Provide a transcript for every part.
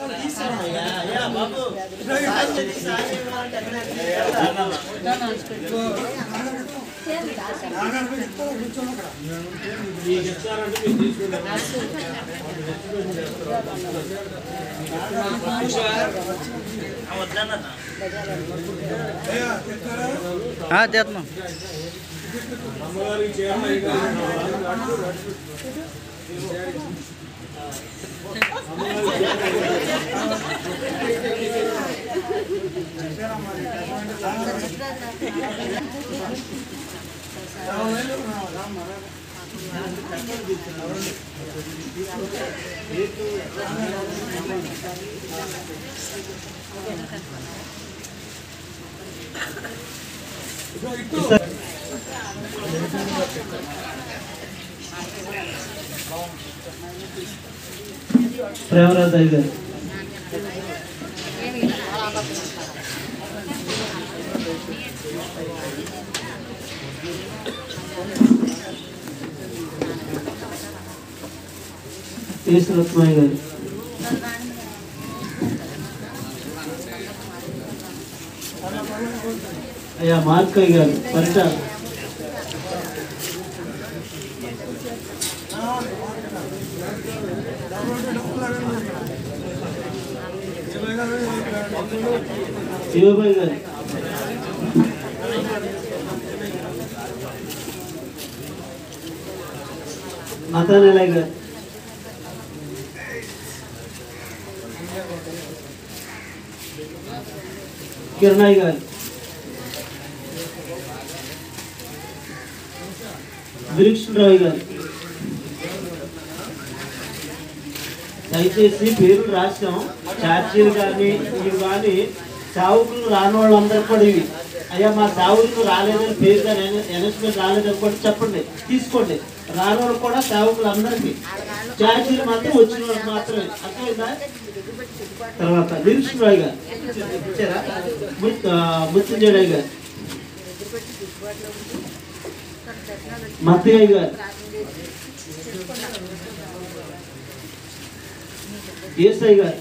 చేస్తున్నాం ప్రేమరాజ్ అయ్య గారు ఈశ్వరత్మయ్య గారు అయ్యా మార్కయ్య గారు పరిట శివబాయి గారు మతానలయ్య గారు కిరణాయ్ గారు వీక్షరావు గారు దయచేసి పేర్లు రాసాం ఛార్జీలు కానీ ఇవి కానీ సావుకులు రాని వాళ్ళందరూ కూడా ఇవి అయ్యా మా సావుకులు రాలేదని పేరు కానీ ఎనస్మెంట్ రాలేదని కూడా చెప్పండి తీసుకోండి రాని వాళ్ళు కూడా సావుకులు అందరికీ ఛార్జీలు మాత్రం వచ్చిన వాళ్ళకి మాత్రమే అర్థమైందా తర్వాత వీక్షరావు గారు ఇచ్చారా ముత్తుంజయ్ గారు మత్తయ్య గారు ఏసై గారు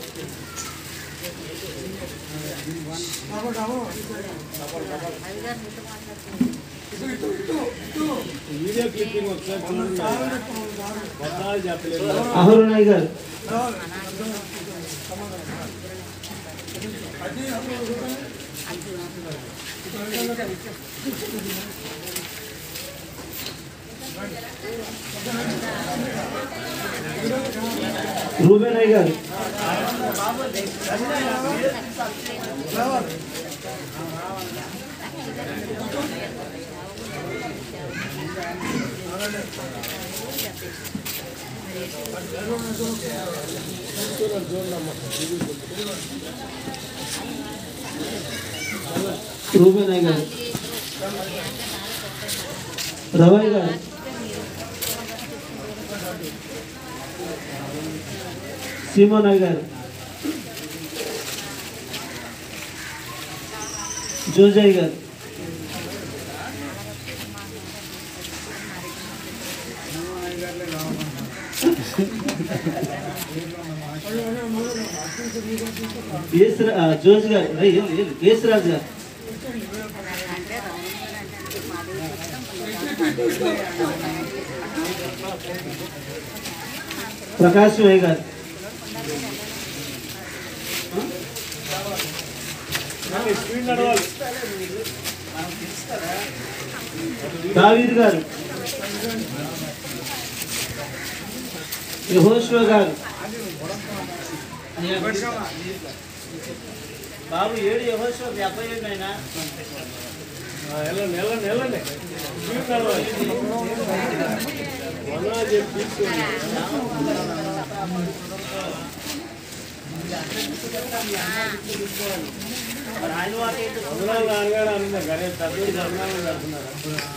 అహరునాయ్ గారు రూబేనయ్య గారు రూబేనయ్య గారు రవయ్య గారు సీమోనయ్య గారు జోజయ్ గారు యేసురా- ఆ, జోజ్ గారు రే, ఏం- ఏం- యేసురాజు గారు ప్రకాశమయ్య గారు దావీద్ గారు యహోశ్వ గారు బాబు ఏడు యహోశ్వ మీ అబ్బాయి ఏంటి ఆయన వెళ్ళండి వెళ్ళండి వెళ్ళండి స్పీడ్ నడవాలి వందనాలు చెప్పి తీసుకోండి మరి ఆయన వాటి ఏంటి? వందనాలు నాన్నగారు అన్నారు కానీ పెద్దోడు వందనాలు పెడుతున్నారు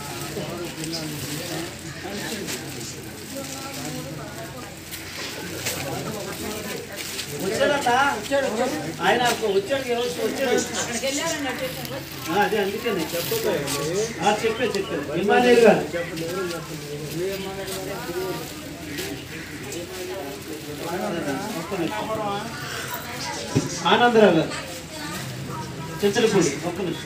వచ్చాడట వచ్చాడు వచ్చాడు. ఆయన అప్పుడు వచ్చాడు ఈ రోజు వచ్చాడు ఆ, అదే అందుకని ఆ, చెప్పే చెప్పాను హిమాలయ గారు ఒక్క నిమిషం. ఆనందరావు గారు చిచ్చలపూడి ఒక్క నిమిషం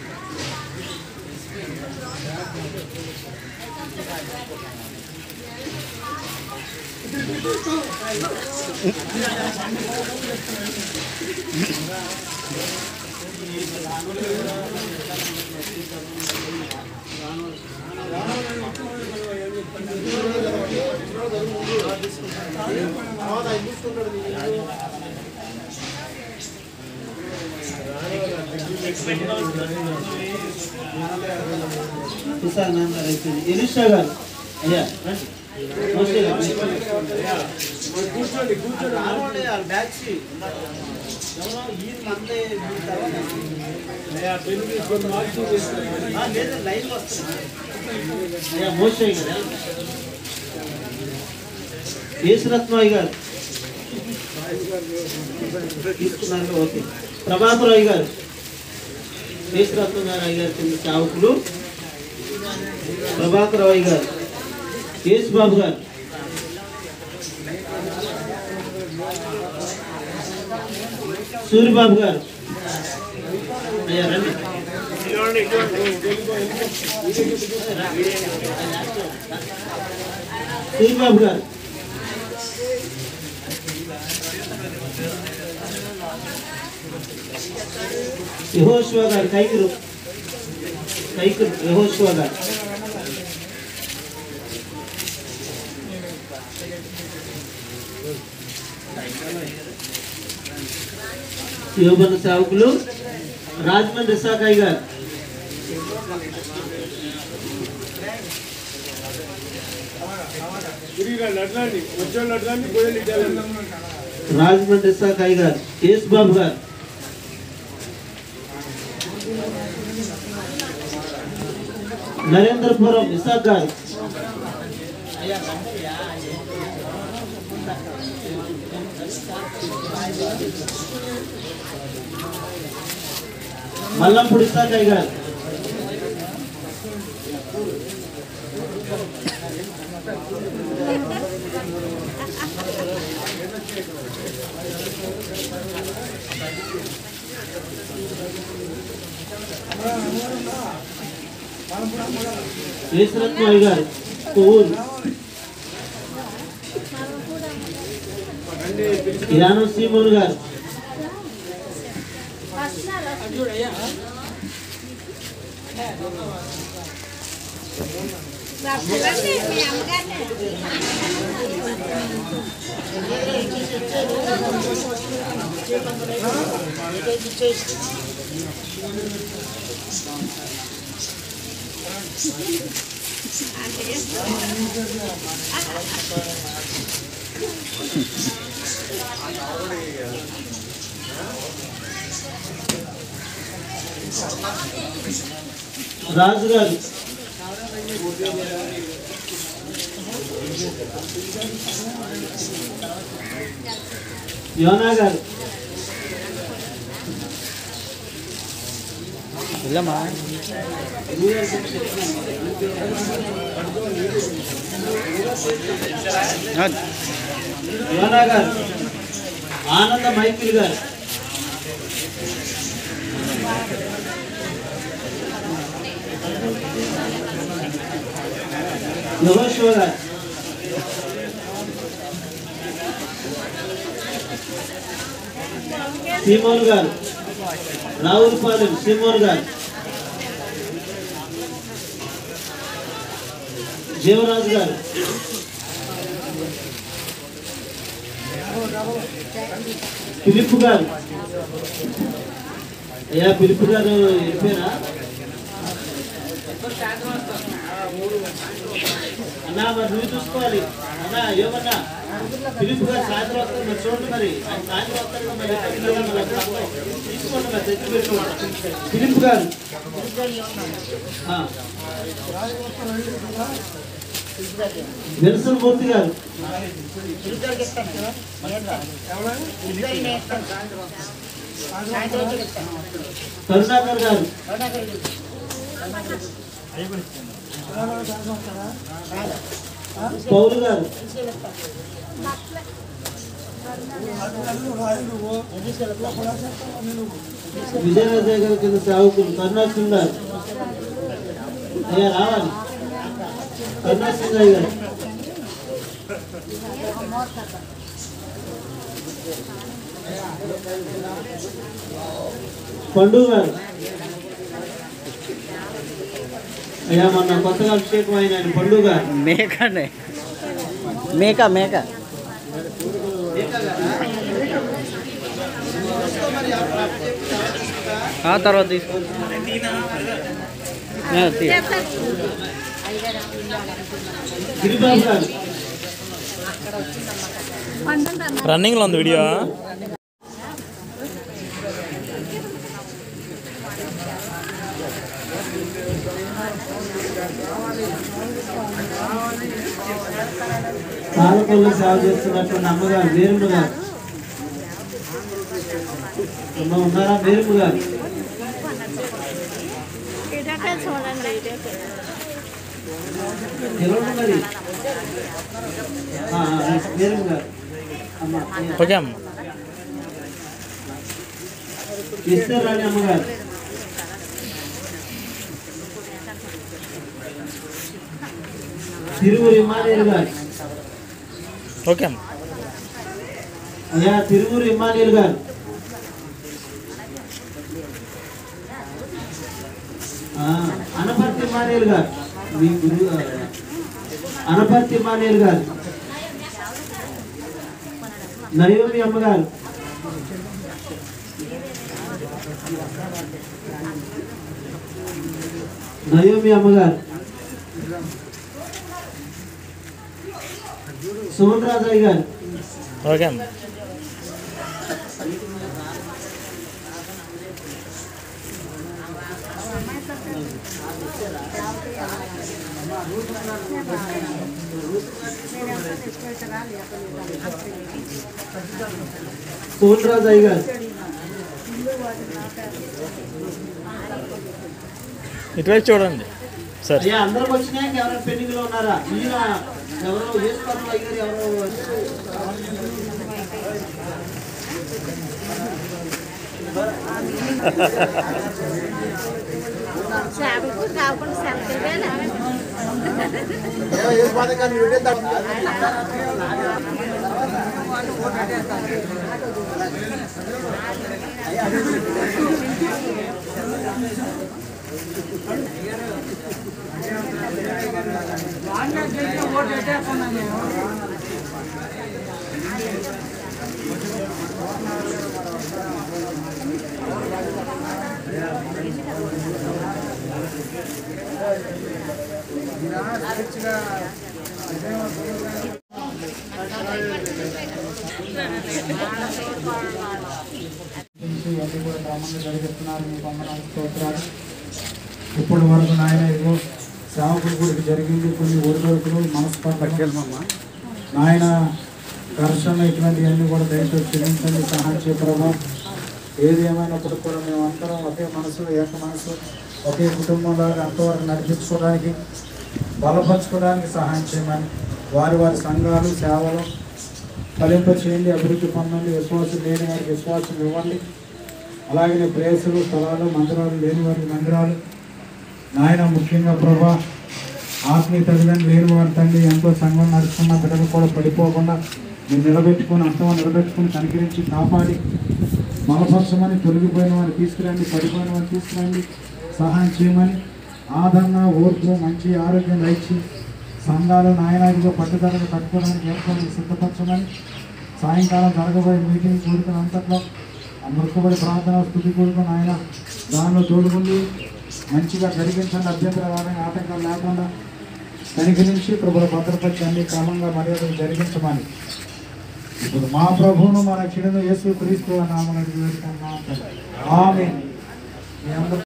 కిసాన్ ఆనందరావు అయిపోయింది ఎలిషా గారు అయ్యా రండి నమస్తే గారు. కూర్చోండి కూర్చోండి రావండి, వాళ్ళ బ్యాగ్స్ ఎవరో ఈ మందే మీ తర్వాత అయ్యా పెళ్లి తీసుకొని మార్చి తీసుకొని ఆ, లేదు లైన్ వస్తుంది అయ్యా మోసే గారు యేసురత్నయ్య గారు తీసుకున్నారు ఓకే ప్రభాకరాయ్ గారు యేసురత్నం గారు అయ్య గారు కింద సేవకులు ప్రభాకరాయ్ గారు యేసుబాబు గారు సూర్యబాబు గారు అయ్యా రండి సూర్యబాబు గారు యహోశివ గారు కైకురు కైకురు యహోశివ గారు యోబన సేవకులు రాజమండ్రి సాకాయ్ గారు తిరిగి రండి అట్లాంటి వచ్చేవాళ్ళు అట్లాంటి పోయేళ్ళు ఇట్టాలండి రాజమండ్రి సాకాయ్ గారు యేసు బాబు గారు నరేంద్రపురం ఇసాక్ గారు మల్లంపూడి ఇసాకాయ్ గారు యేసురత్నయ్య గారు కొవ్వూరు యానం సీమోన్ గారు మీ అమ్మగారిని రాజు గారు యోనా గారు యోనా గారు ఆనంద మైకిల్ గారు యహోశివ గారు సీమోన్ గారు రావులపాలెం సీమోన్ గారు జీవరాజు గారు పిలుపు గారు అయ్యా పిలుపు గారు వెళ్ళిపోయారా అన్నా మరి నువ్వు చూసుకోవాలి అన్నా ఏమన్నా పిలుపు గారు సాయంత్రం వస్తారు మరి చూడండి మరి ఆయన సాయంత్రం వస్తారు మరి ఎక్కడికి వెళ్ళాలి మరి అక్కడ అక్కడ తీసుకోండి మరి తెచ్చి పెట్టుకోండి పిలుపు గారు ఆ. విల్సన్ మూర్తి గారు కరుణాకర్ గారు పౌలు గారు విజయరాజయ్య గారి కింద సేవకులు కరుణాసింగ్ గారు అయ్యా రావాలి కరుణాసింగ్ గారు పండుగ గారు అయ్యా మొన్న కొత్తగా అభిషేకం అయిన ఆయన పండుగ గారు మేక అండి మేక మేక ఆ తర్వాత తీసుకో ఆ, తీ. గిరిబాబు గారు రన్నింగ్లో ఉంది వీడియో పాలకొల్లు సేవ చేస్తున్నటువంటి అమ్మగారు వీరమ్మ గారు అమ్మ ఉన్నారా వీరమ్మ గారు ఇదొక చూడండి ఇదొక నిలవండి మరి ఆ, ఆ, వీరమ్మ గారు అమ్మ ఓకే అమ్మ ఇస్తారు రాని అమ్మగారు తిరువురు ఇమానియల్ గారు ఓకే అమ్మ అయ్యా తిరువురు ఇమానియల్ గారు ఆ, అనపర్తి ఇమానియల్ గారు మీ గురువు అనపర్తి ఇమానియల్ గారు నయోమి అమ్మగారు నయోమి అమ్మగారు సుమన్ రాజయ్య గారు ఓకే అమ్మ సుమన్ రాజయ్య గారు ఇటువైపు చూడండి సరే అయ్యా అందరికి వచ్చినాక ఎవరైనా పెండింగ్ లో ఉన్నారా ఈయన ఎవరో వేసుకోవడం అయ్యారు ఎవరో సేవకు కాకుండా సెలవులేనా ఇవన్నీ కూడా క్రమంగా జరిగిస్తున్నారు మీ వందనాలు స్తోత్రాలు ఇప్పటి వరకు నాయన ఇదిగో సేవకులు గుడికి జరిగింది కొన్ని ఒడిదొడుకులు మనస్పర్ధ నాయన ఘర్షణ ఇటువంటివన్నీ కూడా దయచేసి క్షమించండి సహాయం చేయప్రభా ఏది ఏమైనప్పుడు కూడా మేమందరం ఒకే మనసు ఏక మనసు ఒకే కుటుంబంలో అంతవరకు నడిపించుకోవడానికి బలపరచుకోవడానికి సహాయం చేయమని వారి వారి సంఘాలు సేవలు ఫలింప చేయండి అభివృద్ధి పొందండి విశ్వాసం లేని వారికి విశ్వాసం ఇవ్వండి అలాగే ప్రేసులు స్థలాలు మందిరాలు లేని వారికి మందిరాలు నాయన ముఖ్యంగా ప్రభా ఆత్మీయ తల్లిదండ్రులు లేని వారి తండ్రి ఎంతో సంఘం నడుస్తున్న బిడ్డలు కూడా పడిపోకుండా మీరు నిలబెట్టుకొని అంతమా నిలబెట్టుకొని కనికరించి కాపాడి బలపరచమని తొలగిపోయిన వారిని తీసుకురండి పడిపోయిన వారిని తీసుకురండి సహాయం చేయమని ఆదరణ ఓర్పు మంచి ఆరోగ్యం దయచి సంఘాలు నాయనాదిగా పట్టుదలకు కట్టుకోవడానికి ఏర్పాటు సిద్ధపరచమని సాయంకాలం జరగబోయే మీటింగ్ కూడుకున్న అంతట్లో ఆ మృక్కబడి ప్రార్థన స్థుతి కూడుకుని ఆయన దానిలో తోడుకుండి మంచిగా జరిగించండి అభ్యంతరం రావడానికి ఆటంకం లేకుండా కనికరించి ప్రభుల భద్రపరిచి అన్ని క్రమంగా మర్యాదలు జరిగించమని ఇప్పుడు మా ప్రభువును మన క్షణను యేసు క్రీస్తు నామని వేడుకున్నాం ఆమె మీ అందరూ